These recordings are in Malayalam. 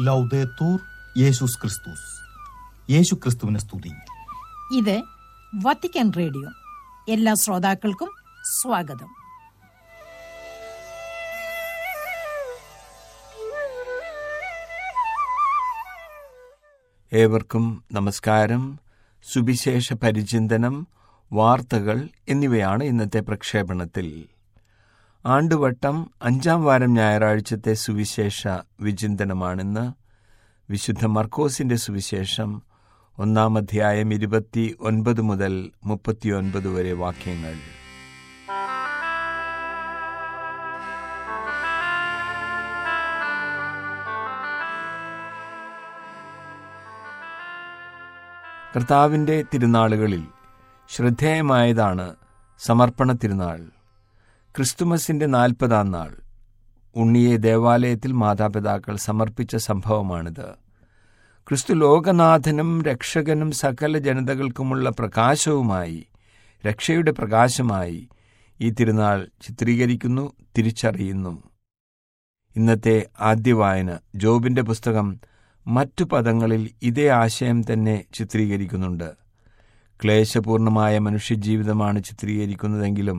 ലൗദേത്തൂർ യേശുസ് ക്രിസ്തുസ് യേശു ക്രിസ്തുവിനെ സ്തുതി ഇത് വത്തിക്കാൻ റേഡിയോ എല്ലാ ശ്രോതാക്കൾക്കും സ്വാഗതം ഏവർക്കും നമസ്കാരം സുവിശേഷ പരിചിന്തനം വാർത്തകൾ എന്നിവയാണ് ഇന്നത്തെ പ്രക്ഷേപണത്തിൽ ആണ്ടുവട്ടം അഞ്ചാം വാരം ഞായറാഴ്ചത്തെ സുവിശേഷ വിചിന്തനമാണിന്ന് വിശുദ്ധ മർക്കോസിന്റെ സുവിശേഷം ഒന്നാം അധ്യായം ഇരുപത്തി ഒൻപത് മുതൽ മുപ്പത്തിയൊൻപത് വരെ വാക്യങ്ങൾ കർത്താവിന്റെ തിരുനാളുകളിൽ ശ്രദ്ധേയമായതാണ് സമർപ്പണ തിരുനാൾ ക്രിസ്തുമസിന്റെ നാൽപ്പതാം നാൾ ഉണ്ണിയെ ദേവാലയത്തിൽ മാതാപിതാക്കൾ സമർപ്പിച്ച സംഭവമാണിത് ക്രിസ്തു ലോകനാഥനും രക്ഷകനും സകല ജനതകൾക്കുമുള്ള പ്രകാശവുമായി രക്ഷയുടെ പ്രകാശമായി ഈ തിരുനാൾ ചിത്രീകരിക്കുന്നു തിരിച്ചറിയുന്നു ഇന്നത്തെ ആദ്യ വായന ജോബിന്റെ പുസ്തകം മറ്റു പദങ്ങളിൽ ഇതേ ആശയം തന്നെ ചിത്രീകരിക്കുന്നുണ്ട് ക്ലേശപൂർണമായ മനുഷ്യജീവിതമാണ് ചിത്രീകരിക്കുന്നതെങ്കിലും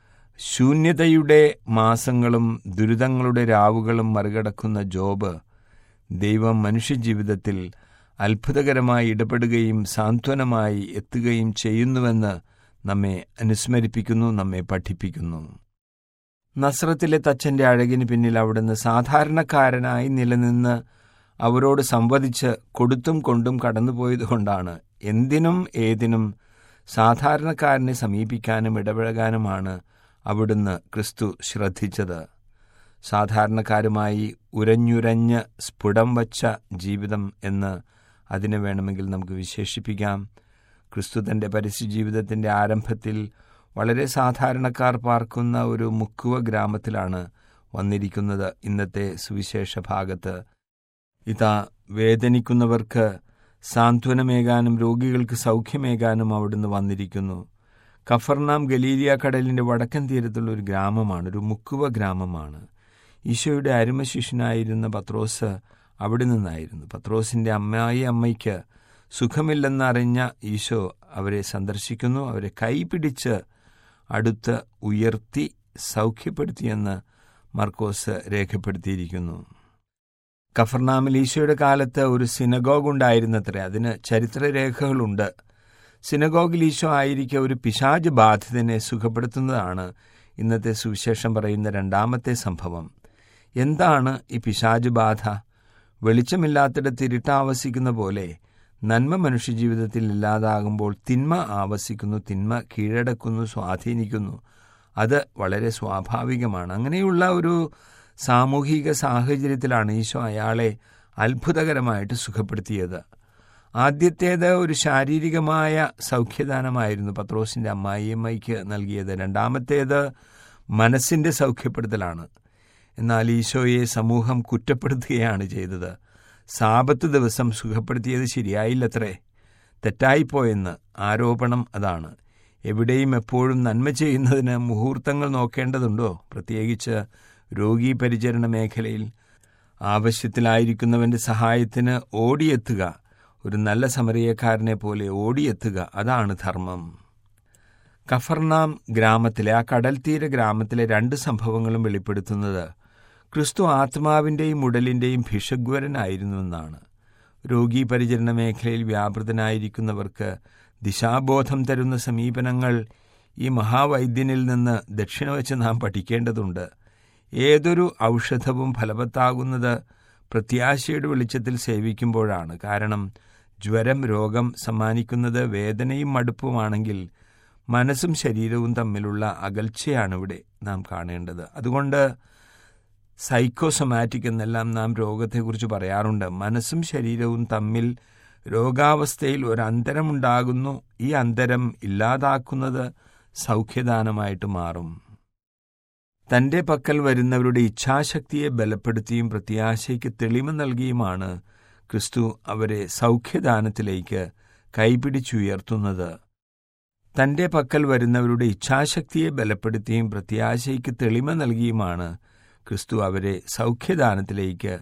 ശൂന്യതയുടെ മാസങ്ങളും ദുരിതങ്ങളുടെ രാവുകളും മറികടക്കുന്ന ജോബ് ദൈവം മനുഷ്യജീവിതത്തിൽ അത്ഭുതകരമായി ഇടപെടുകയും സാന്ത്വനമായി എത്തുകയും ചെയ്യുന്നുവെന്ന് നമ്മെ അനുസ്മരിപ്പിക്കുന്നു നമ്മെ പഠിപ്പിക്കുന്നു നസ്രത്തിലെ തച്ചന്റെ അഴകിന് പിന്നിൽ അവിടുന്ന് സാധാരണക്കാരനായി നിലനിന്ന് അവരോട് സംവദിച്ച് കൊടുത്തും കൊണ്ടും കടന്നുപോയതുകൊണ്ടാണ് എന്തിനും ഏതിനും സാധാരണക്കാരനെ സമീപിക്കാനും ഇടപഴകാനുമാണ് അവിടുന്ന് ക്രിസ്തു ശ്രദ്ധിച്ചത് സാധാരണക്കാരുമായി ഉരഞ്ഞുരഞ്ഞ് സ്ഫുടം വച്ച ജീവിതം എന്ന് അതിനെ വേണമെങ്കിൽ നമുക്ക് വിശേഷിപ്പിക്കാം ക്രിസ്തു തൻ്റെ പരസ്യജീവിതത്തിൻ്റെ ആരംഭത്തിൽ വളരെ സാധാരണക്കാർ പാർക്കുന്ന ഒരു മുക്കുവ ഗ്രാമത്തിലാണ് വന്നിരിക്കുന്നത് ഇന്നത്തെ സുവിശേഷ ഭാഗത്ത് ഇതാ വേദനിക്കുന്നവർക്ക് സാന്ത്വനമേകാനും രോഗികൾക്ക് സൗഖ്യമേകാനും അവിടുന്ന് വന്നിരിക്കുന്നു കഫർനാം ഗലീലിയ കടലിൻ്റെ വടക്കൻ തീരത്തുള്ള ഒരു ഗ്രാമമാണ് ഒരു മുക്കുവ ഗ്രാമമാണ് ഈശോയുടെ അരുമശിഷ്യനായിരുന്ന പത്രോസ് അവിടെ നിന്നായിരുന്നു പത്രോസിൻ്റെ അമ്മായി അമ്മയ്ക്ക് സുഖമില്ലെന്നറിഞ്ഞ ഈശോ അവരെ സന്ദർശിക്കുന്നു അവരെ കൈപിടിച്ച് അടുത്ത് ഉയർത്തി സൗഖ്യപ്പെടുത്തിയെന്ന് മർക്കോസ് രേഖപ്പെടുത്തിയിരിക്കുന്നു കഫർനാമിൽ ഈശോയുടെ കാലത്ത് ഒരു സിനഗോഗ് ഉണ്ടായിരുന്നത്രേ അതിന് ചരിത്രരേഖകളുണ്ട് സിനഗോഗിൽ ഈശോ ആയിരിക്കെ ഒരു പിശാജ് ബാധിതനെ സുഖപ്പെടുത്തുന്നതാണ് ഇന്നത്തെ സുവിശേഷം പറയുന്ന രണ്ടാമത്തെ സംഭവം എന്താണ് ഈ പിശാജ് ബാധ വെളിച്ചമില്ലാത്തിടത്ത് ഇരുട്ട് ആവസിക്കുന്ന പോലെ നന്മ മനുഷ്യജീവിതത്തിൽ ഇല്ലാതാകുമ്പോൾ തിന്മ ആവസിക്കുന്നു തിന്മ കീഴടക്കുന്നു സ്വാധീനിക്കുന്നു അത് വളരെ സ്വാഭാവികമാണ് അങ്ങനെയുള്ള ഒരു സാമൂഹിക സാഹചര്യത്തിലാണ് ഈശോ അയാളെ അത്ഭുതകരമായിട്ട് സുഖപ്പെടുത്തിയത് ആദ്യത്തേത് ഒരു ശാരീരികമായ സൗഖ്യദാനമായിരുന്നു പത്രോസിൻ്റെ അമ്മായിയമ്മയ്ക്ക് നൽകിയത് രണ്ടാമത്തേത് മനസ്സിൻ്റെ സൗഖ്യപ്പെടുത്തലാണ് എന്നാൽ ഈശോയെ സമൂഹം കുറ്റപ്പെടുത്തുകയാണ് ചെയ്തത് സാപത്ത് ദിവസം സുഖപ്പെടുത്തിയത് ശരിയായില്ലത്രേ തെറ്റായിപ്പോയെന്ന് ആരോപണം അതാണ് എവിടെയും എപ്പോഴും നന്മ ചെയ്യുന്നതിന് മുഹൂർത്തങ്ങൾ നോക്കേണ്ടതുണ്ടോ പ്രത്യേകിച്ച് രോഗീ പരിചരണ മേഖലയിൽ ആവശ്യത്തിലായിരിക്കുന്നവന്റെ സഹായത്തിന് ഓടിയെത്തുക ഒരു നല്ല സമരീയക്കാരനെ പോലെ ഓടിയെത്തുക അതാണ് ധർമ്മം കഫർനാം ഗ്രാമത്തിലെ ആ കടൽ തീര ഗ്രാമത്തിലെ രണ്ട് സംഭവങ്ങളും വെളിപ്പെടുത്തുന്നത് ക്രിസ്തു ആത്മാവിൻ്റെയും ഉടലിൻ്റെയും ഭിഷഗ്വരനായിരുന്നുവെന്നാണ് രോഗീ പരിചരണ മേഖലയിൽ വ്യാപൃതനായിരിക്കുന്നവർക്ക് ദിശാബോധം തരുന്ന സമീപനങ്ങൾ ഈ മഹാവൈദ്യനിൽ നിന്ന് ദക്ഷിണ വെച്ച് നാം പഠിക്കേണ്ടതുണ്ട് ഏതൊരു ഔഷധവും ഫലവത്താകുന്നത് പ്രത്യാശയുടെ വെളിച്ചത്തിൽ സേവിക്കുമ്പോഴാണ് കാരണം ജ്വരം രോഗം സമ്മാനിക്കുന്നത് വേദനയും മടുപ്പുമാണെങ്കിൽ മനസ്സും ശരീരവും തമ്മിലുള്ള അകൽച്ചയാണ് ഇവിടെ നാം കാണേണ്ടത് അതുകൊണ്ട് സൈക്കോസൊമാറ്റിക് എന്നെല്ലാം നാം രോഗത്തെക്കുറിച്ച് പറയാറുണ്ട് മനസ്സും ശരീരവും തമ്മിൽ രോഗാവസ്ഥയിൽ ഒരു അന്തരമുണ്ടാകുന്നു ഈ അന്തരം ഇല്ലാതാക്കുന്നത് സൗഖ്യദാനമായിട്ട് മാറും തന്റെ പക്കൽ വരുന്നവരുടെ ഇച്ഛാശക്തിയെ ബലപ്പെടുത്തിയും പ്രത്യാശയ്ക്ക് തെളിമ നൽകിയുമാണ് ക്രിസ്തു അവരെ സൗഖ്യദാനത്തിലേക്ക് കൈപിടിച്ചുയർത്തുന്നത് തന്റെ പക്കൽ വരുന്നവരുടെ ഇച്ഛാശക്തിയെ ബലപ്പെടുത്തിയും പ്രത്യാശയ്ക്ക് തെളിമ നൽകിയുമാണ് ക്രിസ്തു അവരെ സൗഖ്യദാനത്തിലേക്ക്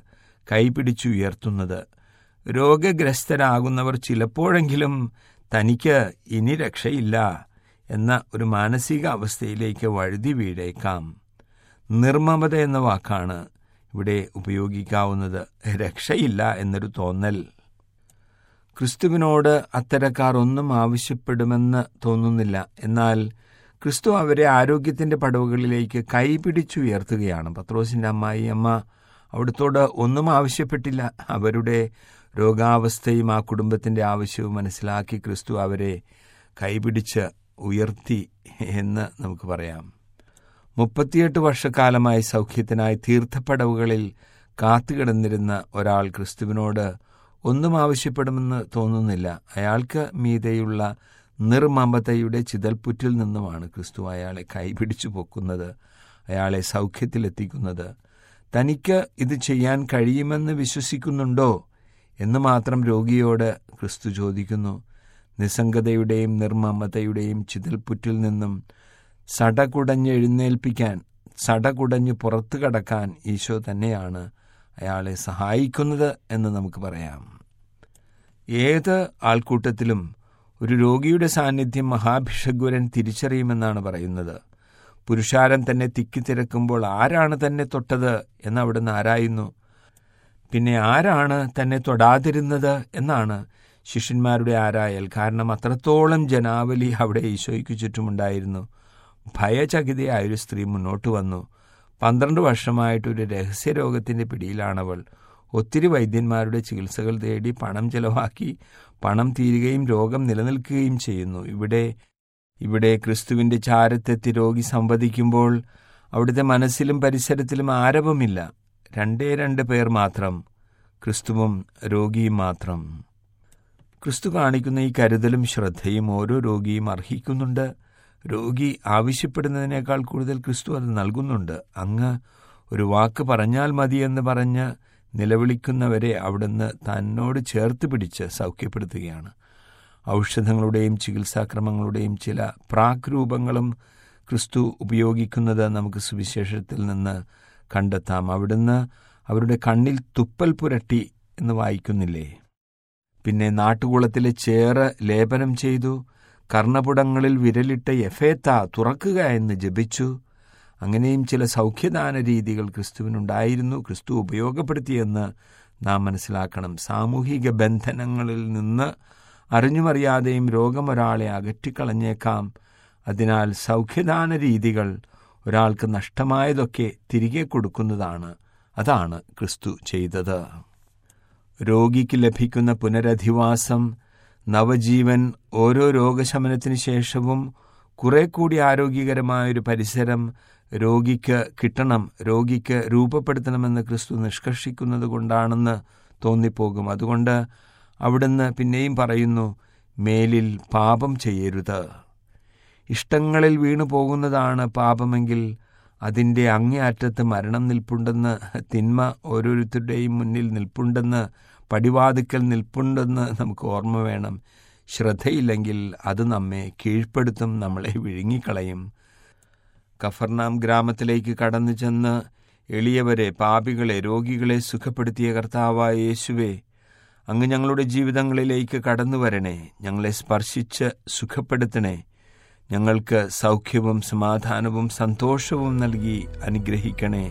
കൈപിടിച്ചുയർത്തുന്നത് രോഗഗ്രസ്തരാകുന്നവർ ചിലപ്പോഴെങ്കിലും തനിക്ക് ഇനി രക്ഷയില്ല എന്ന ഒരു മാനസിക അവസ്ഥയിലേക്ക് വഴുതി വീഴേക്കാം നിർമ്മമത എന്ന വാക്കാണ് ഇവിടെ ഉപയോഗിക്കാവുന്നത് രക്ഷയില്ല എന്നൊരു തോന്നൽ ക്രിസ്തുവിനോട് അത്തരക്കാർ ഒന്നും ആവശ്യപ്പെടുമെന്ന് തോന്നുന്നില്ല എന്നാൽ ക്രിസ്തു അവരെ ആരോഗ്യത്തിന്റെ പടവുകളിലേക്ക് കൈപിടിച്ചുയർത്തുകയാണ് പത്രോസിന്റെ അമ്മായി അമ്മ അവിടുത്തോട് ഒന്നും ആവശ്യപ്പെട്ടില്ല അവരുടെ രോഗാവസ്ഥയും ആ കുടുംബത്തിന്റെ ആവശ്യവും മനസ്സിലാക്കി ക്രിസ്തു അവരെ കൈപിടിച്ച് ഉയർത്തി എന്ന് നമുക്ക് പറയാം മുപ്പത്തിയെട്ട് വർഷക്കാലമായി സൗഖ്യത്തിനായി തീർത്ഥപ്പടവുകളിൽ കാത്തുകിടന്നിരുന്ന ഒരാൾ ക്രിസ്തുവിനോട് ഒന്നും ആവശ്യപ്പെടുമെന്ന് തോന്നുന്നില്ല അയാൾക്ക് മീതെയുള്ള നിർമ്മമതയുടെ ചിതൽപുറ്റിൽ നിന്നുമാണ് ക്രിസ്തു അയാളെ കൈപിടിച്ചു പൊക്കുന്നത് അയാളെ സൗഖ്യത്തിലെത്തിക്കുന്നത് തനിക്ക് ഇത് ചെയ്യാൻ കഴിയുമെന്ന് വിശ്വസിക്കുന്നുണ്ടോ എന്ന് മാത്രം രോഗിയോട് ക്രിസ്തു ചോദിക്കുന്നു നിസ്സംഗതയുടെയും നിർമ്മമതയുടെയും ചിതൽപുറ്റിൽ നിന്നും സടകുടഞ്ഞ് എഴുന്നേൽപ്പിക്കാൻ സടകുടഞ്ഞ് പുറത്തു കടക്കാൻ ഈശോ തന്നെയാണ് അയാളെ സഹായിക്കുന്നത് എന്ന് നമുക്ക് പറയാം ഏത് ആൾക്കൂട്ടത്തിലും ഒരു രോഗിയുടെ സാന്നിധ്യം മഹാഭിഷഗ്വരൻ തിരിച്ചറിയുമെന്നാണ് പറയുന്നത് പുരുഷാരം തന്നെ തിക്കിത്തിരക്കുമ്പോൾ ആരാണ് തന്നെ തൊട്ടത് എന്ന് അവിടുന്ന് ആരായുന്നു പിന്നെ ആരാണ് തന്നെ തൊടാതിരുന്നത് എന്നാണ് ശിഷ്യന്മാരുടെ ആരായൽ കാരണം അത്രത്തോളം ജനാവലി അവിടെ ഈശോയ്ക്ക് ചുറ്റുമുണ്ടായിരുന്നു ഭയചകിതയായൊരു സ്ത്രീ മുന്നോട്ട് വന്നു പന്ത്രണ്ട് വർഷമായിട്ടൊരു രഹസ്യരോഗത്തിന്റെ പിടിയിലാണവൾ ഒത്തിരി വൈദ്യന്മാരുടെ ചികിത്സകൾ തേടി പണം ചെലവാക്കി പണം തീരുകയും രോഗം നിലനിൽക്കുകയും ചെയ്യുന്നു ഇവിടെ ഇവിടെ ക്രിസ്തുവിന്റെ ചാരത്തെത്തി രോഗി സംവദിക്കുമ്പോൾ അവിടുത്തെ മനസ്സിലും പരിസരത്തിലും ആരവമില്ല രണ്ടേ രണ്ട് പേർ മാത്രം ക്രിസ്തുവും രോഗിയും മാത്രം ക്രിസ്തു കാണിക്കുന്ന ഈ കരുതലും ശ്രദ്ധയും ഓരോ രോഗിയും അർഹിക്കുന്നുണ്ട് രോഗി ആവശ്യപ്പെടുന്നതിനേക്കാൾ കൂടുതൽ ക്രിസ്തു അത് നൽകുന്നുണ്ട് അങ്ങ് ഒരു വാക്ക് പറഞ്ഞാൽ മതിയെന്ന് പറഞ്ഞ് നിലവിളിക്കുന്നവരെ അവിടുന്ന് തന്നോട് ചേർത്ത് പിടിച്ച് സൗഖ്യപ്പെടുത്തുകയാണ് ഔഷധങ്ങളുടെയും ചികിത്സാക്രമങ്ങളുടെയും ചില പ്രാക് രൂപങ്ങളും ക്രിസ്തു ഉപയോഗിക്കുന്നത് നമുക്ക് സുവിശേഷത്തിൽ നിന്ന് കണ്ടെത്താം അവിടുന്ന് അവരുടെ കണ്ണിൽ തുപ്പൽ പുരട്ടി എന്ന് വായിക്കുന്നില്ലേ പിന്നെ നാട്ടുകുളത്തിലെ ചേറ് ലേപനം ചെയ്തു കർണപുടങ്ങളിൽ വിരലിട്ട എഫേത്ത തുറക്കുക എന്ന് ജപിച്ചു അങ്ങനെയും ചില സൗഖ്യദാന രീതികൾ ക്രിസ്തുവിനുണ്ടായിരുന്നു ക്രിസ്തു ഉപയോഗപ്പെടുത്തിയെന്ന് നാം മനസ്സിലാക്കണം സാമൂഹിക ബന്ധനങ്ങളിൽ നിന്ന് അറിഞ്ഞുമറിയാതെയും രോഗം ഒരാളെ അകറ്റിക്കളഞ്ഞേക്കാം അതിനാൽ സൗഖ്യദാന രീതികൾ ഒരാൾക്ക് നഷ്ടമായതൊക്കെ തിരികെ കൊടുക്കുന്നതാണ് അതാണ് ക്രിസ്തു ചെയ്തത് രോഗിക്ക് ലഭിക്കുന്ന പുനരധിവാസം നവജീവൻ ഓരോ രോഗശമനത്തിന് ശേഷവും കുറെ കൂടി ആരോഗ്യകരമായൊരു പരിസരം രോഗിക്ക് കിട്ടണം രോഗിക്ക് രൂപപ്പെടുത്തണമെന്ന് ക്രിസ്തു നിഷ്കർഷിക്കുന്നത് കൊണ്ടാണെന്ന് തോന്നിപ്പോകും അതുകൊണ്ട് അവിടുന്ന് പിന്നെയും പറയുന്നു മേലിൽ പാപം ചെയ്യരുത് ഇഷ്ടങ്ങളിൽ വീണു പോകുന്നതാണ് പാപമെങ്കിൽ അതിൻ്റെ അങ്ങേയറ്റത്ത് മരണം നിൽപ്പുണ്ടെന്ന് തിന്മ ഓരോരുത്തരുടെയും മുന്നിൽ നിൽപ്പുണ്ടെന്ന് പടിവാതുക്കൽ നിൽപ്പുണ്ടെന്ന് നമുക്ക് ഓർമ്മ വേണം ശ്രദ്ധയില്ലെങ്കിൽ അത് നമ്മെ കീഴ്പ്പെടുത്തും നമ്മളെ വിഴുങ്ങിക്കളയും കഫർനാം ഗ്രാമത്തിലേക്ക് കടന്നു ചെന്ന് എളിയവരെ പാപികളെ രോഗികളെ സുഖപ്പെടുത്തിയ കർത്താവായ യേശുവേ അങ്ങ് ഞങ്ങളുടെ ജീവിതങ്ങളിലേക്ക് കടന്നു വരണേ ഞങ്ങളെ സ്പർശിച്ച് സുഖപ്പെടുത്തണേ ഞങ്ങൾക്ക് സൗഖ്യവും സമാധാനവും സന്തോഷവും നൽകി അനുഗ്രഹിക്കണേ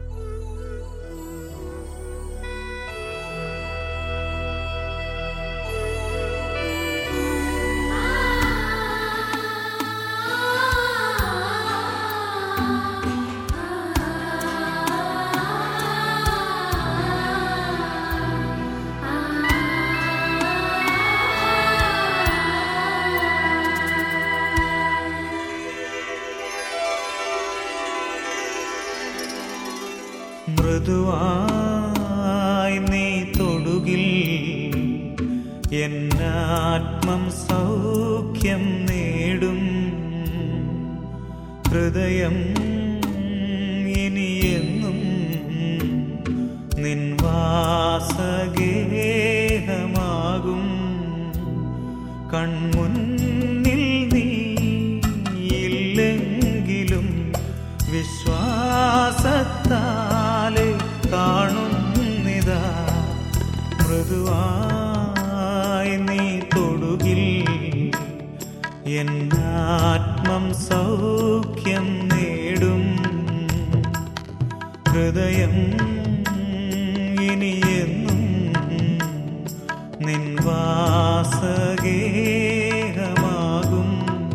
മൃദുവായി നീ തൊടുകിൽ എന്നാത്മം സൗഖ്യം നേടും ഹൃദയം ഇനിയെന്നും നിൻവാസഗേഹമാകും കൺമുന്നിൽ നീ ഇല്ലെങ്കിലും വിശ്വാസത്താലെ കാണുന്നിതാ എന്നാത്മം സൗഖ്യം നേടും ഹൃദയം ഇനിയെന്നും നിൻ വാസഗേഹമാകും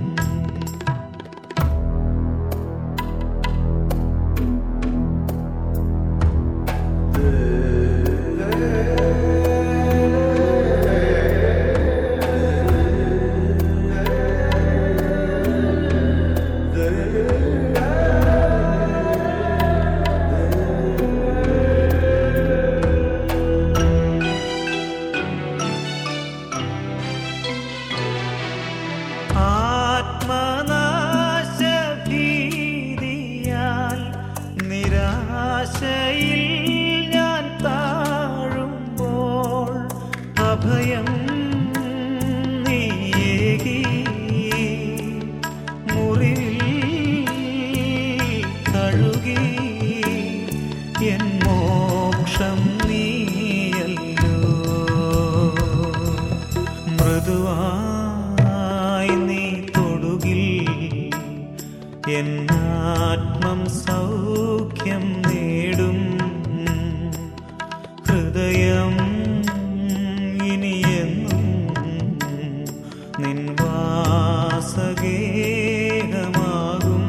ആത്മനാശഭീതിയാൽ നിരാശയിൽ ഞാൻ താഴുമ്പോൾ അഭയം നീയേകി മുറിവിൽ കഴുകി എൻ മോക്ഷം നീയല്ലോ മൃദുവായി നീ തൊടുകിൽ എന്നാത്മം സൗഖ്യം നേടും ഹൃദയം ഇനിയെന്നും നിൻ വാസഗേഹമാകും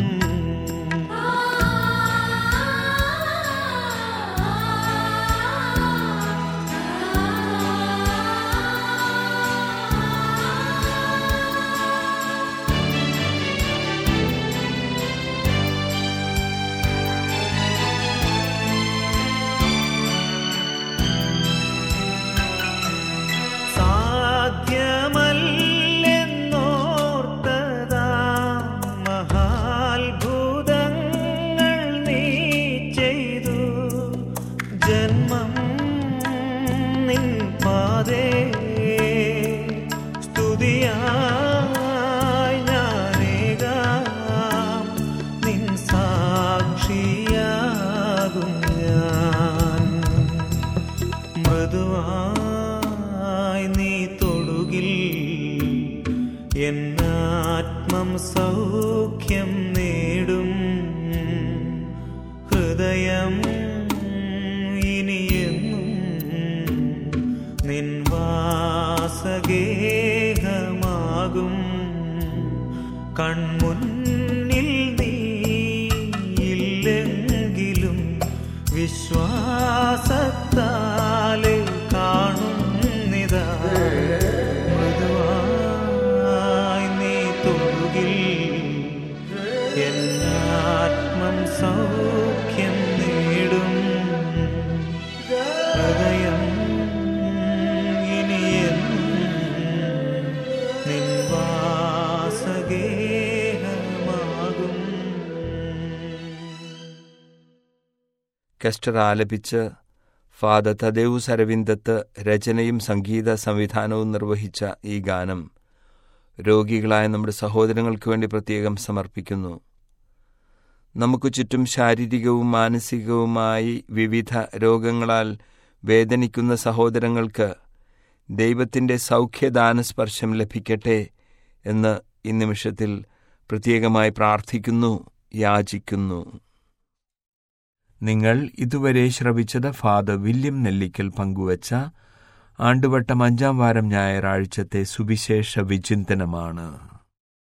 സാധ്യമല്ലെന്നോർത്തതാ മഹാത്ഭുതങ്ങൾ നീ ചെയ്തു ജന്മം നിൻ പാതേ സ്തുതിയായി ഞാനേകാം നിൻ സാക്ഷിയാകും ഞാൻ മൃദുവായി നീ തൊടുകിൽ എന്നാത്മം സൗഖ്യം നേടും ഹൃദയം ഇനിയെന്നും നിൻ വാസഗേഹമാകും കൺമുന്നിൽ നീ ഇല്ലെങ്കിലും വിശ്വാസത്താലെ കാണുന്നിതാ മൃദുവായി നീ തൊടുകിൽ എന്നാത്മം സൗഖ്യം നേടും ഹൃദയം ഇനിയെന്നും നിൻ വാസഗേഹമാകും കെസ്റ്റർ ആലപിച്ച് ഫാദർ തദേവുസ് അരവിന്ദത്ത് രചനയും സംഗീത സംവിധാനവും നിർവഹിച്ച ഈ ഗാനം രോഗികളായ നമ്മുടെ സഹോദരങ്ങൾക്ക് വേണ്ടി പ്രത്യേകം സമർപ്പിക്കുന്നു നമുക്ക് ചുറ്റും ശാരീരികവും മാനസികവുമായി വിവിധ രോഗങ്ങളാൽ വേദനിക്കുന്ന സഹോദരങ്ങൾക്ക് ദൈവത്തിൻ്റെ സൗഖ്യദാന സ്പർശം ലഭിക്കട്ടെ എന്ന് ഈ നിമിഷത്തിൽ പ്രത്യേകമായി പ്രാർത്ഥിക്കുന്നു യാചിക്കുന്നു നിങ്ങൾ ഇതുവരെ ശ്രവിച്ചത് ഫാദർ വില്യം നെല്ലിക്കൽ പങ്കുവച്ച ആണ്ടുവട്ടം അഞ്ചാം വാരം ഞായറാഴ്ചത്തെ സുവിശേഷ വിചിന്തനമാണ്